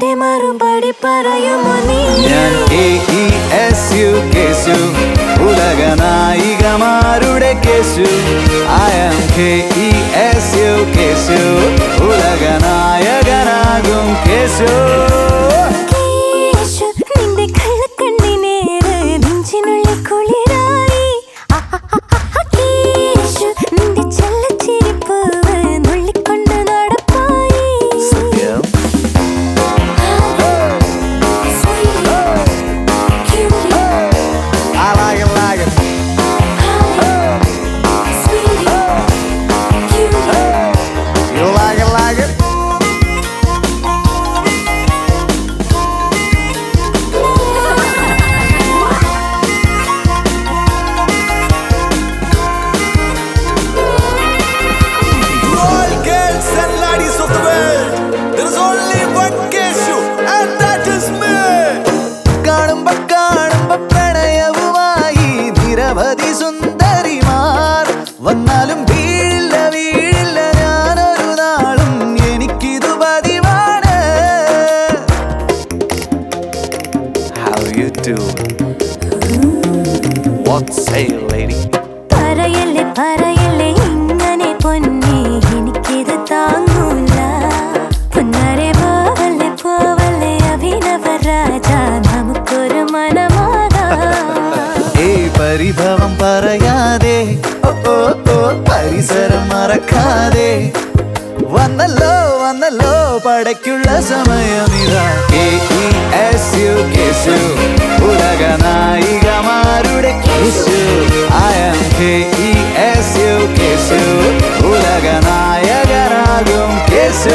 മനസ്സിന്റെ മറുപടി പറയുമോ നീ ഞാൻ A E S U Keshu ഉലക നായികമാരുടെ Keshu I M K E S U Keshu ഉലക നായകനാകും കേസു കേശു, നിന്റെ കള്ളക്കണ്ണിനേറ് നെഞ്ചിനുള്ളിൽ കുളിരായി. അഹഹഹഹ, കേശു, നിന്റെ ചെല്ലച്ചിരിപ്പൂവ് നുള്ളിക്കൊണ്ട് നടപ്പായി. സത്യം I like it, like it. You like it, like it. all girls and ladies of the world, there is only one Keshu, and that is me. കാണുമ്പോ കാണുമ്പോ പ്രണയവുമായി നിരവധി സുന്ദരിമാർ വന്നാലും വീഴില്ല വീഴില്ല ഞാനൊരു നാളും എനിക്കിതു പതിവാണ് How you do? What say lady? പറയല്ലേ പറയല്ലേ ഇങ്ങനെ പൊന്നെ എനിക്കിത് താങ്ങൂല പൊന്നാരെ പോവല്ലേ പോവല്ലേ അഭിനവ രാജ നമുക്കൊരു മനമാകാം ഏയ് പരിഭവം പറയാതെ ഓ ഓ ഓ പരിസരം മറക്കാതെ വന്നല്ലോ വന്നല്ലോ പടയ്ക്കുള്ള സമയമിതാ K E S U Keshu ഉലക നായികമാരുടെ Keshu I M K E S U Keshu ഉലക നായകനാകും Keshu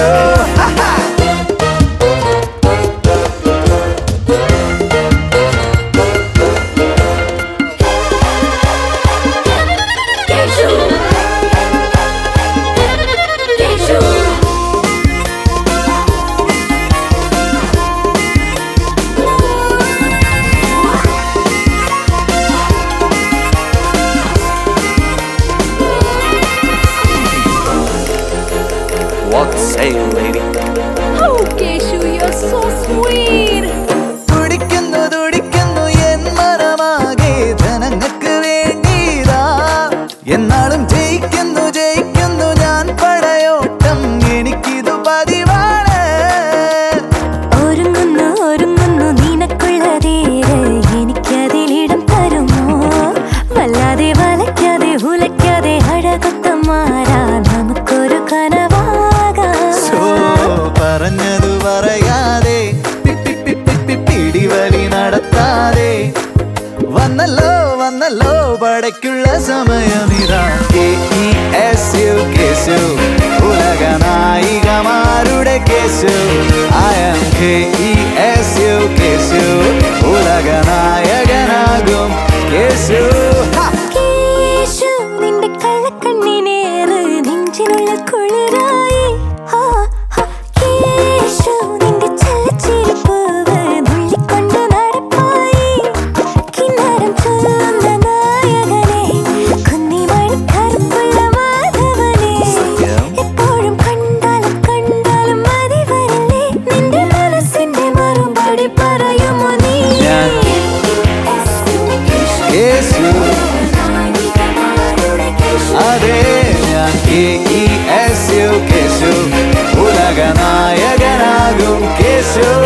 What say lady? Oh, Keshu, you're so sweet. തുടിക്കുന്നു തുടിക്കുന്നു എൻ മനമാകെ ജനങ്ങൾക്ക് വേണ്ടിതാ എന്നാളും ജയിക്കുന്നു ജയിക്കുന്നു ഞാൻ പടയോട്ടം എനിക്കിതു പതിവാണ് ഒരുങ്ങുന്നു ഒരുങ്ങുന്നു നിനക്കുള്ളതേര് എനിക്കതിലിടം തരുമോ വല്ലാതെ വലയ്ക്കാതെ ഉലയ്ക്കാതെ അഴകൊത്തമാരാ നമുക്കൊരു സോ കനവാകാം പറഞ്ഞതു പറയാതെ പി- പി- പി- പി- പി- പിടിവലി നടത്താതെ വന്നല്ലോ വന്നല്ലോ പടയ്ക്കുള്ള സമയമിതാ K E S U Keshu ഉലക നായികമാരുടെ Keshu I M K E S U Keshu ഉലക നായകനാകും കേസു ഹാ കേശു, നിന്റെ കള്ളക്കണ്ണിനേറ് നെഞ്ചിനുള്ളിൽ കുളിരായി. ആ, ആ, കേശു, നിന്റെ ചെല്ലച്ചിരിപ്പൂവ് നുള്ളിക്കൊണ്ട് നടപ്പായി. കിന്നാരം ചൊല്ലുന്ന നായകനെ, കുന്നിമണി കറുപ്പുള്ള മാധവനെ. സത്യം. എപ്പോഴും കണ്ടാലും കണ്ടാലും മതി വരില്ലേ? നിന്റെ മനസ്സിന്റെ മറുപടി പറയുമോ നീ ഞാൻ കേസു അതെ ഞാൻ K E S U Keshu ഉലക നായകനാകും കേസു